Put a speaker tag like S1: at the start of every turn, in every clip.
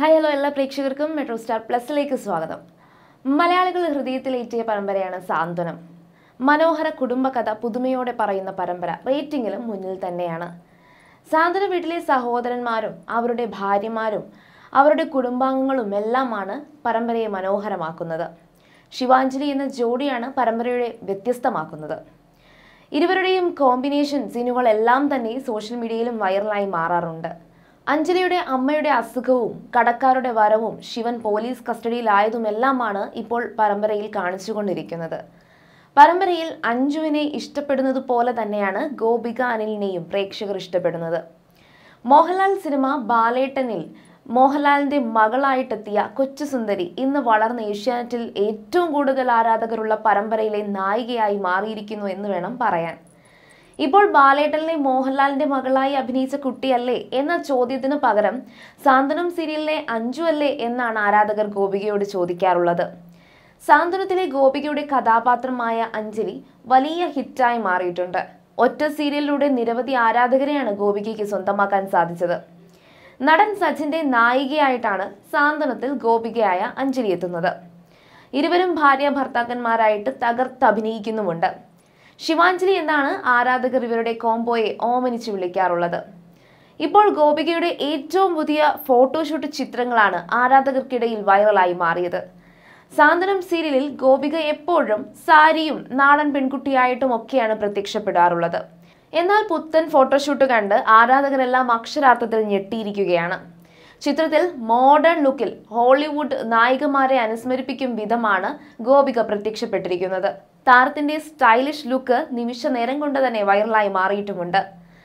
S1: hi hello എല്ലാ പ്രേക്ഷകർക്കും metro star പ്ലസിലേക്ക് സ്വാഗതം മലയാളികൾ ഹൃദയത്തിലേറ്റിയ പരമ്പരയാണ് സാന്ത്വനം മനോഹര കുടുംബകഥ പുതുമയോടെ പറയുന്ന പരമ്പര റേറ്റിംഗിലും മുന്നിൽ തന്നെയാണ് സാന്ത്വന വീട്ടിലെ സഹോദരന്മാരും അവരുടെ ഭാര്യമാരും അവരുടെ കുടുംബാംഗങ്ങളും എല്ലാമാണ് പരമ്പരയെ മനോഹരമാക്കുന്നത് ശിവാഞ്ജലി എന്ന ജോഡിയാണ് പരമ്പരയുടെ വ്യത്യസ്തമാക്കുന്നത് ഇരുവരുടെയും കോമ്പിനേഷൻ സീനുകളെല്ലാം തന്നെ സോഷ്യൽ മീഡിയയിലും വൈറലായി മാറാറുണ്ട് അഞ്ജലിയുടെ അമ്മയുടെ അസുഖവും കടക്കാരുടെ വരവും ശിവൻ പോലീസ് കസ്റ്റഡിയിലായതുമെല്ലാമാണ് ഇപ്പോൾ പരമ്പരയിൽ കാണിച്ചുകൊണ്ടിരിക്കുന്നത് പരമ്പരയിൽ അഞ്ജുവിനെ ഇഷ്ടപ്പെടുന്നത് പോലെ തന്നെയാണ് ഗോപിക അനിലിനെയും പ്രേക്ഷകർ ഇഷ്ടപ്പെടുന്നത് മോഹൻലാൽ സിനിമ ബാലേട്ടനിൽ മോഹൻലാലിന്റെ മകളായിട്ടെത്തിയ കൊച്ചു സുന്ദരി ഇന്ന് വളർന്ന ഏഷ്യാനെറ്റിൽ ഏറ്റവും കൂടുതൽ ആരാധകരുള്ള പരമ്പരയിലെ നായികയായി മാറിയിരിക്കുന്നു എന്ന് വേണം പറയാൻ ഇപ്പോൾ ബാലേട്ടനിലെ മോഹൻലാലിന്റെ മകളായി അഭിനയിച്ച കുട്ടിയല്ലേ എന്ന ചോദ്യത്തിന് പകരം സാന്ത്വനം സീരിയലിലെ അഞ്ജു അല്ലേ എന്നാണ് ആരാധകർ ഗോപികയോട് ചോദിക്കാറുള്ളത് സാന്ത്വനത്തിലെ ഗോപികയുടെ കഥാപാത്രമായ അഞ്ജലി വലിയ ഹിറ്റായി മാറിയിട്ടുണ്ട് ഒറ്റ സീരിയലിലൂടെ നിരവധി ആരാധകരെയാണ് ഗോപികയ്ക്ക് സ്വന്തമാക്കാൻ സാധിച്ചത് നടൻ സച്ചിന്റെ നായികയായിട്ടാണ് സാന്ത്വനത്തിൽ ഗോപികയായ അഞ്ജലി എത്തുന്നത് ഇരുവരും ഭാര്യ ഭർത്താക്കന്മാരായിട്ട് തകർത്ത് അഭിനയിക്കുന്നുമുണ്ട് ശിവാഞ്ജലി എന്നാണ് ആരാധകർ ഇവരുടെ കോംബോയെ ഓമനിച്ച് വിളിക്കാറുള്ളത് ഇപ്പോൾ ഗോപികയുടെ ഏറ്റവും പുതിയ ഫോട്ടോഷൂട്ട് ചിത്രങ്ങളാണ് ആരാധകർക്കിടയിൽ വൈറലായി മാറിയത് സാന്ത്വനം സീരിയലിൽ ഗോപിക എപ്പോഴും സാരിയും നാടൻ പെൺകുട്ടിയായിട്ടും ഒക്കെയാണ് പ്രത്യക്ഷപ്പെടാറുള്ളത് എന്നാൽ പുത്തൻ ഫോട്ടോഷൂട്ട് കണ്ട് ആരാധകരെല്ലാം അക്ഷരാർത്ഥത്തിൽ ഞെട്ടിയിരിക്കുകയാണ് ചിത്രത്തിൽ മോഡേൺ ലുക്കിൽ ഹോളിവുഡ് നായികമാരെ അനുസ്മരിപ്പിക്കും വിധമാണ് ഗോപിക പ്രത്യക്ഷപ്പെട്ടിരിക്കുന്നത് താരത്തിന്റെ സ്റ്റൈലിഷ് ലുക്ക് നിമിഷ നേരം കൊണ്ട് തന്നെ വൈറലായി മാറിയിട്ടുമുണ്ട്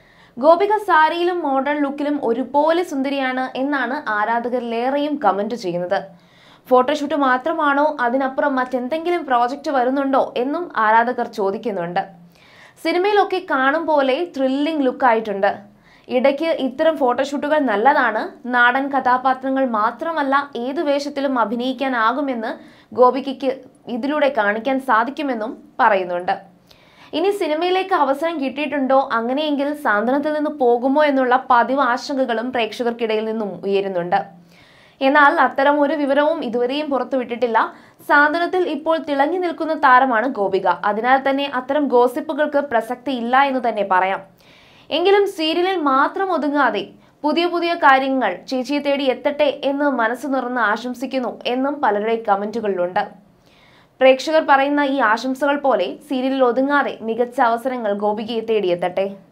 S1: ഗോപിക സാരിയിലും മോഡേൺ ലുക്കിലും ഒരുപോലെ സുന്ദരിയാണ് എന്നാണ് ആരാധകരിലേറെയും കമന്റ് ചെയ്യുന്നത് ഫോട്ടോഷൂട്ട് മാത്രമാണോ അതിനപ്പുറം മറ്റെന്തെങ്കിലും പ്രോജക്റ്റ് വരുന്നുണ്ടോ എന്നും ആരാധകർ ചോദിക്കുന്നുണ്ട് സിനിമയിലൊക്കെ കാണും പോലെ ത്രില്ലിംഗ് ലുക്കായിട്ടുണ്ട് ഇടയ്ക്ക് ഇത്തരം ഫോട്ടോഷൂട്ടുകൾ നല്ലതാണ് നാടൻ കഥാപാത്രങ്ങൾ മാത്രമല്ല ഏതു വേഷത്തിലും അഭിനയിക്കാനാകുമെന്ന് ഗോപികയ്ക്ക് ഇതിലൂടെ കാണിക്കാൻ സാധിക്കുമെന്നും പറയുന്നുണ്ട് ഇനി സിനിമയിലേക്ക് അവസരം കിട്ടിയിട്ടുണ്ടോ അങ്ങനെയെങ്കിൽ സാന്ത്വനത്തിൽ നിന്ന് പോകുമോ എന്നുള്ള പതിവ് ആശങ്കകളും പ്രേക്ഷകർക്കിടയിൽ നിന്നും ഉയരുന്നുണ്ട് എന്നാൽ അത്തരം ഒരു വിവരവും ഇതുവരെയും പുറത്തുവിട്ടിട്ടില്ല സാന്ത്വനത്തിൽ ഇപ്പോൾ തിളങ്ങി നിൽക്കുന്ന താരമാണ് ഗോപിക അതിനാൽ തന്നെ അത്തരം ഗോസിപ്പുകൾക്ക് പ്രസക്തി ഇല്ല എന്ന് തന്നെ പറയാം എങ്കിലും സീരിയലിൽ മാത്രം ഒതുങ്ങാതെ പുതിയ പുതിയ കാര്യങ്ങൾ ചേച്ചിയെ തേടി എത്തട്ടെ എന്ന് മനസ്സ് തുറന്ന് ആശംസിക്കുന്നു എന്നും പലരുടെ കമന്റുകളിലുണ്ട് പ്രേക്ഷകർ പറയുന്ന ഈ ആശംസകൾ പോലെ സീരിയലിൽ ഒതുങ്ങാതെ മികച്ച അവസരങ്ങൾ ഗോപികയെ തേടിയെത്തട്ടെ